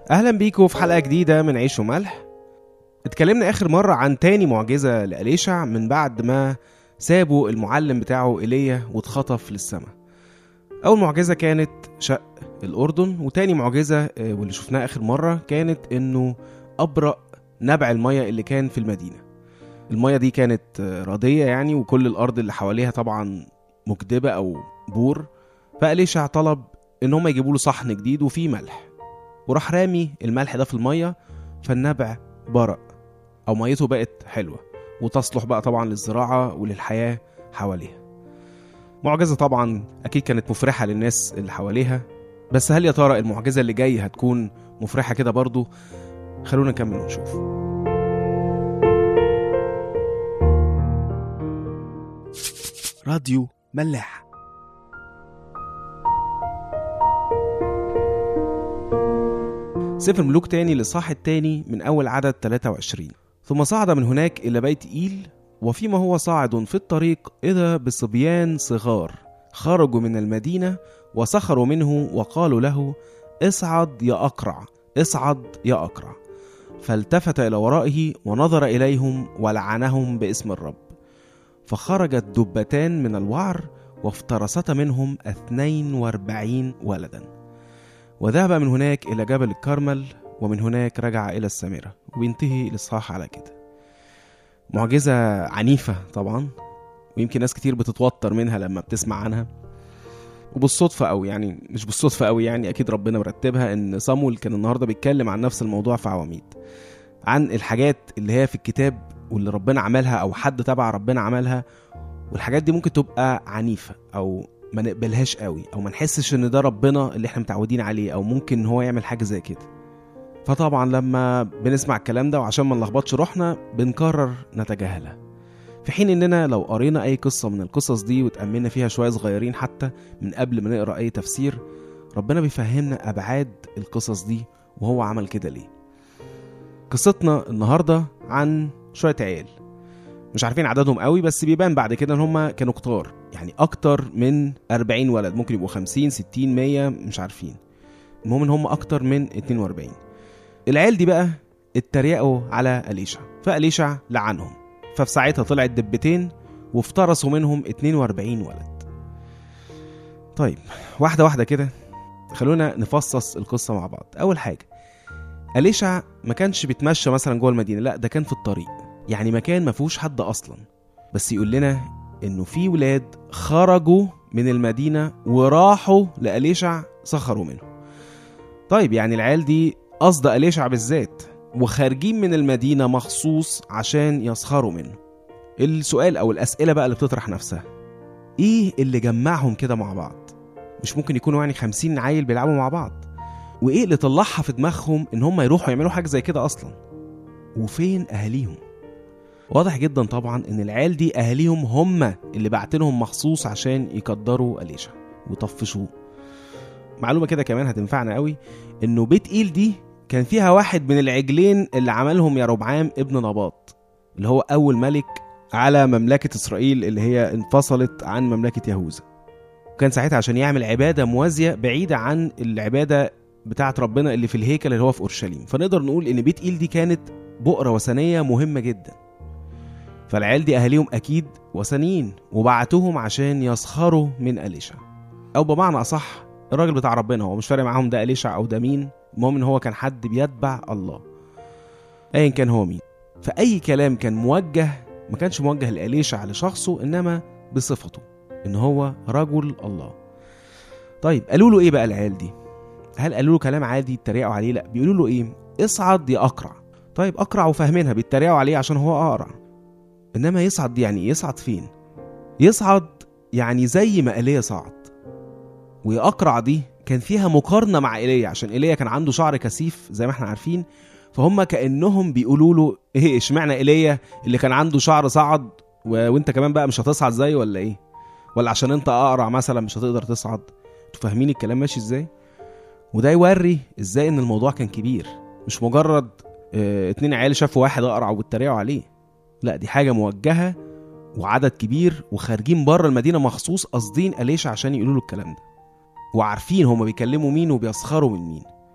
اهلا بيكم في حلقه جديده من عيش وملح اتكلمنا اخر مره عن تاني معجزه لاليشع من بعد ما سابوا المعلم بتاعه ايليا واتخطف للسماء اول معجزه كانت شق الاردن وتاني معجزه آه، واللي شفناها اخر مره كانت انه ابرأ نبع الميه اللي كان في المدينه الميه دي كانت آه، رضيه يعني وكل الارض اللي حواليها طبعا مكدبه او بور فاليشع طلب ان هم يجيبوا له صحن جديد وفيه ملح وراح رامي الملح ده في الميه فالنبع برق او ميته بقت حلوه وتصلح بقى طبعا للزراعه وللحياه حواليها معجزه طبعا اكيد كانت مفرحه للناس اللي حواليها بس هل يا ترى المعجزه اللي جايه هتكون مفرحه كده برضو خلونا نكمل ونشوف راديو ملاح سفر ملوك تاني لصاح التاني من أول عدد 23 ثم صعد من هناك إلى بيت إيل وفيما هو صاعد في الطريق إذا بصبيان صغار خرجوا من المدينة وسخروا منه وقالوا له اصعد يا أقرع اصعد يا أقرع فالتفت إلى ورائه ونظر إليهم ولعنهم باسم الرب فخرجت دبتان من الوعر وافترستا منهم اثنين واربعين ولداً وذهب من هناك إلى جبل الكرمل ومن هناك رجع إلى السامرة وينتهي الإصحاح على كده معجزة عنيفة طبعا ويمكن ناس كتير بتتوتر منها لما بتسمع عنها وبالصدفة أو يعني مش بالصدفة أوي يعني أكيد ربنا مرتبها إن صامويل كان النهاردة بيتكلم عن نفس الموضوع في عواميد عن الحاجات اللي هي في الكتاب واللي ربنا عملها أو حد تبع ربنا عملها والحاجات دي ممكن تبقى عنيفة أو ما نقبلهاش قوي او ما نحسش ان ده ربنا اللي احنا متعودين عليه او ممكن ان هو يعمل حاجه زي كده فطبعا لما بنسمع الكلام ده وعشان ما نلخبطش روحنا بنقرر نتجاهلها في حين اننا لو قرينا اي قصه من القصص دي وتاملنا فيها شويه صغيرين حتى من قبل ما نقرا اي تفسير ربنا بيفهمنا ابعاد القصص دي وهو عمل كده ليه قصتنا النهارده عن شويه عيال مش عارفين عددهم قوي بس بيبان بعد كده ان هم كانوا كتار يعني اكتر من 40 ولد ممكن يبقوا 50 60 100 مش عارفين المهم ان هم اكتر من 42 العيال دي بقى اتريقوا على اليشع فاليشع لعنهم ففي ساعتها طلعت دبتين وافترسوا منهم 42 ولد طيب واحده واحده كده خلونا نفصص القصه مع بعض اول حاجه اليشع ما كانش بيتمشى مثلا جوه المدينه لا ده كان في الطريق يعني مكان ما فيهوش حد اصلا بس يقول لنا انه في ولاد خرجوا من المدينه وراحوا لاليشع سخروا منه طيب يعني العيال دي قصد اليشع بالذات وخارجين من المدينه مخصوص عشان يسخروا منه السؤال او الاسئله بقى اللي بتطرح نفسها ايه اللي جمعهم كده مع بعض مش ممكن يكونوا يعني خمسين عيل بيلعبوا مع بعض وايه اللي طلعها في دماغهم ان هم يروحوا يعملوا حاجه زي كده اصلا وفين اهاليهم واضح جدا طبعا ان العيال دي اهاليهم هم اللي بعتلهم مخصوص عشان يقدروا اليشع ويطفشوه معلومه كده كمان هتنفعنا قوي انه بيت ايل دي كان فيها واحد من العجلين اللي عملهم يا ربعام ابن نباط اللي هو اول ملك على مملكه اسرائيل اللي هي انفصلت عن مملكه يهوذا وكان ساعتها عشان يعمل عباده موازيه بعيده عن العباده بتاعه ربنا اللي في الهيكل اللي هو في اورشليم فنقدر نقول ان بيت ايل دي كانت بؤره وثنيه مهمه جدا فالعيال دي اهاليهم اكيد وثنيين وبعتوهم عشان يسخروا من اليشع او بمعنى اصح الراجل بتاع ربنا هو مش فارق معاهم ده اليشع او ده مين المهم ان هو كان حد بيتبع الله ايا كان هو مين فاي كلام كان موجه ما كانش موجه لاليشع لشخصه انما بصفته ان هو رجل الله طيب قالوا له ايه بقى العيال دي هل قالوا له كلام عادي اتريقوا عليه لا بيقولوا له ايه اصعد يا اقرع طيب اقرع وفاهمينها بيتريقوا عليه عشان هو اقرع انما يصعد دي يعني إيه؟ يصعد فين يصعد يعني زي ما ايليا صعد ويقرع دي كان فيها مقارنه مع ايليا عشان ايليا كان عنده شعر كثيف زي ما احنا عارفين فهم كانهم بيقولوا له ايه اشمعنى ايليا اللي كان عنده شعر صعد و... وانت كمان بقى مش هتصعد زيه ولا ايه ولا عشان انت اقرع مثلا مش هتقدر تصعد انتوا فاهمين الكلام ماشي ازاي وده يوري ازاي ان الموضوع كان كبير مش مجرد اه اتنين عيال شافوا واحد اقرع واتريقوا عليه لا دي حاجه موجهه وعدد كبير وخارجين بره المدينه مخصوص قاصدين اليشا عشان يقولوا له الكلام ده وعارفين هما بيكلموا مين وبيسخروا من مين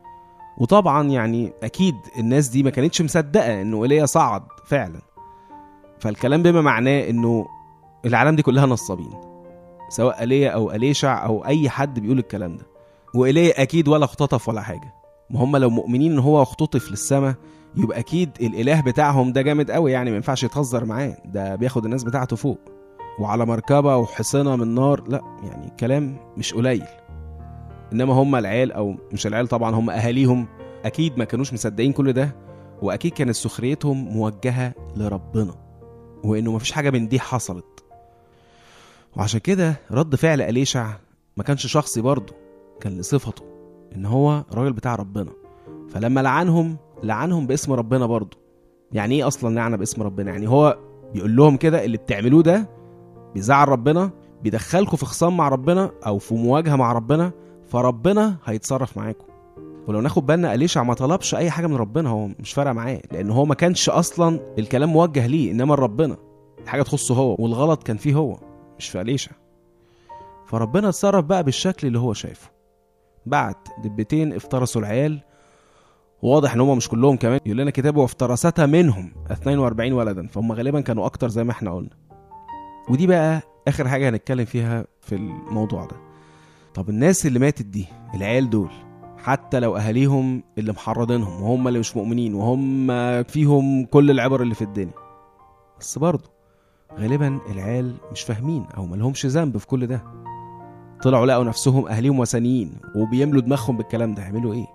وطبعا يعني اكيد الناس دي ما كانتش مصدقه انه ايليا صعد فعلا فالكلام بما معناه انه العالم دي كلها نصابين سواء ايليا او اليشع او اي حد بيقول الكلام ده وايليا اكيد ولا اختطف ولا حاجه ما هم لو مؤمنين ان هو اختطف للسماء يبقى اكيد الاله بتاعهم ده جامد قوي يعني ما ينفعش يتهزر معاه ده بياخد الناس بتاعته فوق وعلى مركبه وحصنه من نار لا يعني كلام مش قليل انما هم العيال او مش العيال طبعا هم اهاليهم اكيد ما كانوش مصدقين كل ده واكيد كانت سخريتهم موجهه لربنا وانه مفيش حاجه من دي حصلت وعشان كده رد فعل اليشع ما كانش شخصي برضه كان لصفته ان هو راجل بتاع ربنا فلما لعنهم لعنهم باسم ربنا برضه يعني ايه اصلا لعنه باسم ربنا يعني هو بيقول لهم كده اللي بتعملوه ده بيزعل ربنا بيدخلكم في خصام مع ربنا او في مواجهه مع ربنا فربنا هيتصرف معاكم ولو ناخد بالنا اليشع ما طلبش اي حاجه من ربنا هو مش فارقه معاه لان هو ما كانش اصلا الكلام موجه ليه انما لربنا الحاجه تخصه هو والغلط كان فيه هو مش في اليشع فربنا اتصرف بقى بالشكل اللي هو شايفه بعت دبتين افترسوا العيال واضح ان هم مش كلهم كمان يقول لنا كتاب وافترستها منهم 42 ولدا فهم غالبا كانوا اكتر زي ما احنا قلنا ودي بقى اخر حاجه هنتكلم فيها في الموضوع ده طب الناس اللي ماتت دي العيال دول حتى لو اهاليهم اللي محرضينهم وهم اللي مش مؤمنين وهم فيهم كل العبر اللي في الدنيا بس برضه غالبا العيال مش فاهمين او ملهمش ذنب في كل ده طلعوا لقوا نفسهم اهاليهم وثنيين وبيملوا دماغهم بالكلام ده هيعملوا ايه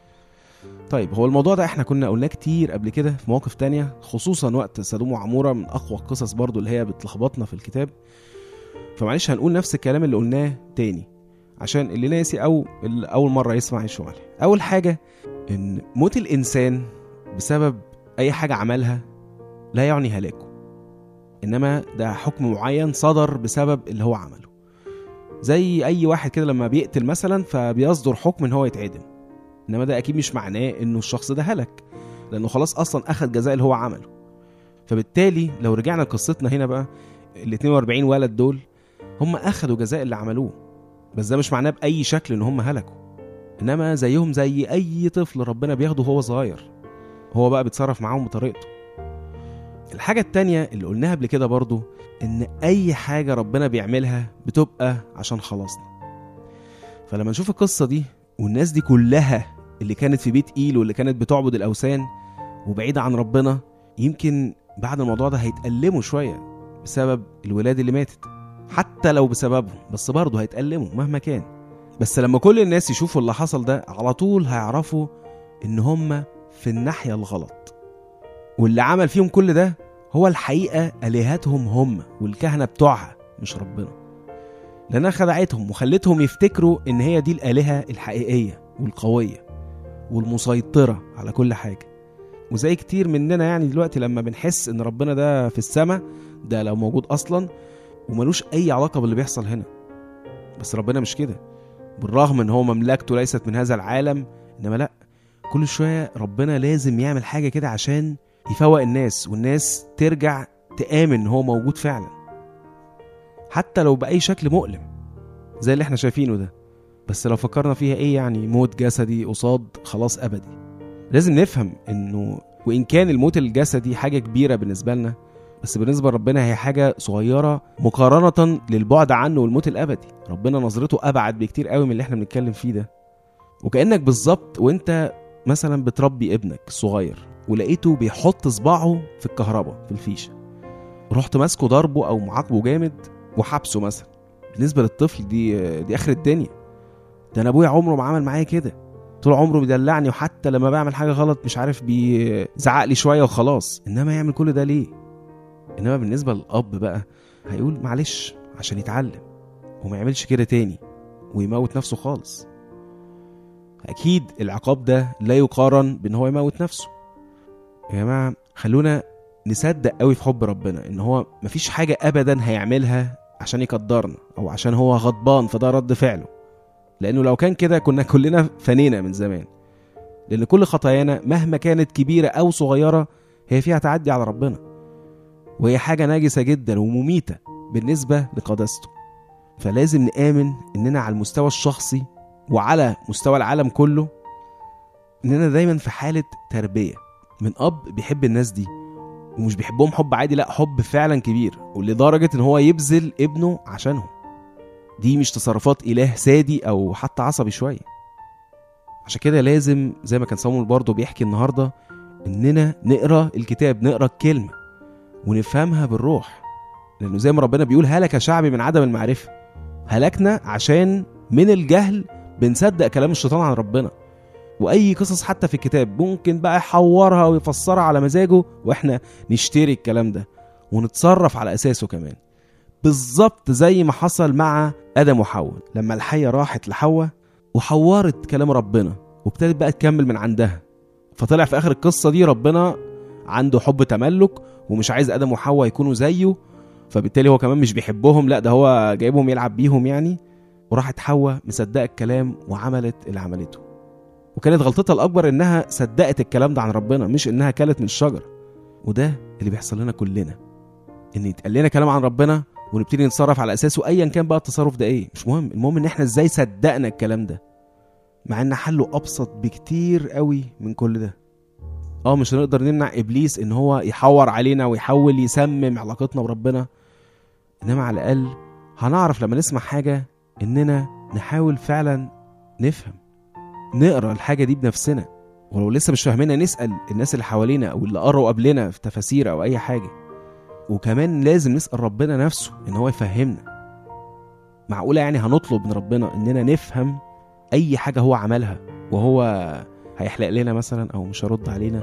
طيب هو الموضوع ده احنا كنا قلناه كتير قبل كده في مواقف تانية خصوصا وقت سدوم وعمورة من اقوى القصص برضو اللي هي بتلخبطنا في الكتاب فمعلش هنقول نفس الكلام اللي قلناه تاني عشان اللي ناسي او اللي اول مره يسمع يشوف عليه اول حاجه ان موت الانسان بسبب اي حاجه عملها لا يعني هلاكه انما ده حكم معين صدر بسبب اللي هو عمله زي اي واحد كده لما بيقتل مثلا فبيصدر حكم ان هو يتعدم انما ده اكيد مش معناه انه الشخص ده هلك لانه خلاص اصلا اخذ جزاء اللي هو عمله فبالتالي لو رجعنا لقصتنا هنا بقى ال 42 ولد دول هم اخذوا جزاء اللي عملوه بس ده مش معناه باي شكل ان هم هلكوا انما زيهم زي اي طفل ربنا بياخده وهو صغير هو بقى بيتصرف معاهم بطريقته الحاجة التانية اللي قلناها قبل كده برضو إن أي حاجة ربنا بيعملها بتبقى عشان خلاصنا فلما نشوف القصة دي والناس دي كلها اللي كانت في بيت إيل واللي كانت بتعبد الأوثان وبعيدة عن ربنا يمكن بعد الموضوع ده هيتألموا شوية بسبب الولاد اللي ماتت حتى لو بسببهم بس برضه هيتألموا مهما كان بس لما كل الناس يشوفوا اللي حصل ده على طول هيعرفوا إن هم في الناحية الغلط واللي عمل فيهم كل ده هو الحقيقة آلهتهم هم والكهنة بتوعها مش ربنا لأنها خدعتهم وخلتهم يفتكروا إن هي دي الآلهة الحقيقية والقوية والمسيطرة على كل حاجة وزي كتير مننا يعني دلوقتي لما بنحس إن ربنا ده في السماء ده لو موجود أصلا وملوش أي علاقة باللي بيحصل هنا بس ربنا مش كده بالرغم إن هو مملكته ليست من هذا العالم إنما لأ كل شوية ربنا لازم يعمل حاجة كده عشان يفوق الناس والناس ترجع تآمن إن هو موجود فعلا حتى لو بأي شكل مؤلم زي اللي احنا شايفينه ده بس لو فكرنا فيها ايه يعني موت جسدي قصاد خلاص أبدي لازم نفهم انه وإن كان الموت الجسدي حاجة كبيرة بالنسبة لنا بس بالنسبة لربنا هي حاجة صغيرة مقارنة للبعد عنه والموت الأبدي ربنا نظرته أبعد بكتير قوي من اللي احنا بنتكلم فيه ده وكأنك بالظبط وانت مثلا بتربي ابنك الصغير ولقيته بيحط صباعه في الكهرباء في الفيشه رحت ماسكه ضربه او معاقبه جامد وحبسه مثلا بالنسبه للطفل دي دي اخر الدنيا ده انا ابويا عمره ما عمل معايا كده طول عمره بيدلعني وحتى لما بعمل حاجه غلط مش عارف بيزعق لي شويه وخلاص انما يعمل كل ده ليه انما بالنسبه للاب بقى هيقول معلش عشان يتعلم وما يعملش كده تاني ويموت نفسه خالص اكيد العقاب ده لا يقارن بان هو يموت نفسه يا جماعه خلونا نصدق قوي في حب ربنا ان هو مفيش حاجه ابدا هيعملها عشان يقدرنا او عشان هو غضبان فده رد فعله لانه لو كان كده كنا كلنا فنينا من زمان لان كل خطايانا مهما كانت كبيره او صغيره هي فيها تعدي على ربنا وهي حاجه ناجسه جدا ومميته بالنسبه لقداسته فلازم نآمن اننا على المستوى الشخصي وعلى مستوى العالم كله اننا دايما في حاله تربيه من اب بيحب الناس دي ومش بيحبهم حب عادي لا حب فعلا كبير ولدرجه ان هو يبذل ابنه عشانهم دي مش تصرفات اله سادي او حتى عصبي شويه عشان كده لازم زي ما كان صامول برضه بيحكي النهارده اننا نقرا الكتاب نقرا الكلمه ونفهمها بالروح لانه زي ما ربنا بيقول هلك شعبي من عدم المعرفه هلكنا عشان من الجهل بنصدق كلام الشيطان عن ربنا واي قصص حتى في الكتاب ممكن بقى يحورها ويفسرها على مزاجه واحنا نشتري الكلام ده ونتصرف على اساسه كمان بالظبط زي ما حصل مع ادم وحواء لما الحيه راحت لحواء وحورت كلام ربنا وابتدت بقى تكمل من عندها فطلع في اخر القصه دي ربنا عنده حب تملك ومش عايز ادم وحواء يكونوا زيه فبالتالي هو كمان مش بيحبهم لا ده هو جايبهم يلعب بيهم يعني وراحت حواء مصدقه الكلام وعملت اللي عملته وكانت غلطتها الاكبر انها صدقت الكلام ده عن ربنا مش انها كلت من الشجره وده اللي بيحصل لنا كلنا ان يتقال لنا كلام عن ربنا ونبتدي نتصرف على اساسه ايا كان بقى التصرف ده ايه مش مهم المهم ان احنا ازاي صدقنا الكلام ده مع ان حله ابسط بكتير قوي من كل ده اه مش هنقدر نمنع ابليس ان هو يحور علينا ويحاول يسمم علاقتنا بربنا انما على الاقل هنعرف لما نسمع حاجه اننا نحاول فعلا نفهم نقرا الحاجه دي بنفسنا ولو لسه مش فاهمينها نسال الناس اللي حوالينا او اللي قروا قبلنا في تفاسير او اي حاجه وكمان لازم نسال ربنا نفسه ان هو يفهمنا معقوله يعني هنطلب من ربنا اننا نفهم اي حاجه هو عملها وهو هيحلق لنا مثلا او مش هيرد علينا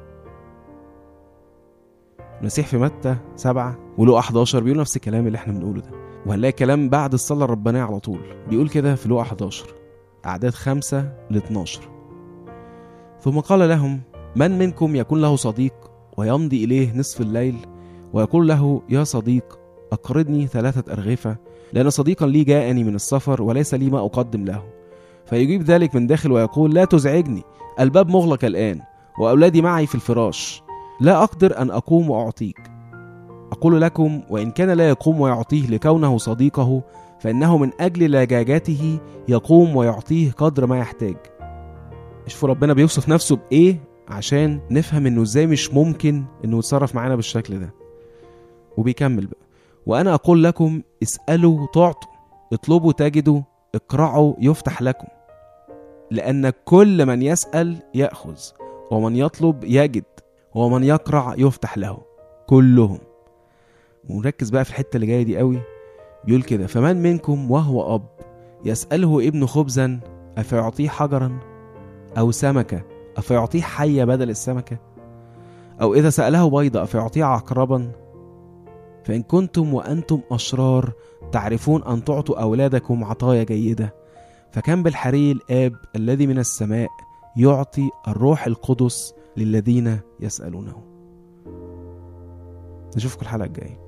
المسيح في متى سبعة ولوقا 11 بيقول نفس الكلام اللي احنا بنقوله ده وهنلاقي كلام بعد الصلاة الربانية على طول بيقول كده في لوقا 11 أعداد خمسة ل 12 ثم قال لهم من منكم يكون له صديق ويمضي إليه نصف الليل ويقول له يا صديق أقرضني ثلاثة أرغفة لأن صديقا لي جاءني من السفر وليس لي ما أقدم له فيجيب ذلك من داخل ويقول لا تزعجني الباب مغلق الآن وأولادي معي في الفراش لا أقدر أن أقوم وأعطيك أقول لكم وإن كان لا يقوم ويعطيه لكونه صديقه فإنه من أجل لجاجته يقوم ويعطيه قدر ما يحتاج شوفوا ربنا بيوصف نفسه بإيه عشان نفهم إنه إزاي مش ممكن إنه يتصرف معانا بالشكل ده وبيكمل بقى وأنا أقول لكم اسألوا تعطوا اطلبوا تجدوا اقرعوا يفتح لكم لأن كل من يسأل يأخذ ومن يطلب يجد ومن يقرع يفتح له كلهم ونركز بقى في الحتة اللي جاية دي قوي بيقول كده فمن منكم وهو أب يسأله ابن خبزا أفيعطيه حجرا أو سمكة أفيعطيه حية بدل السمكة أو إذا سأله بيضة أفيعطيه عقربا فإن كنتم وأنتم أشرار تعرفون أن تعطوا أولادكم عطايا جيدة فكم بالحري الآب الذي من السماء يعطي الروح القدس للذين يسألونه نشوفكم الحلقة الجاية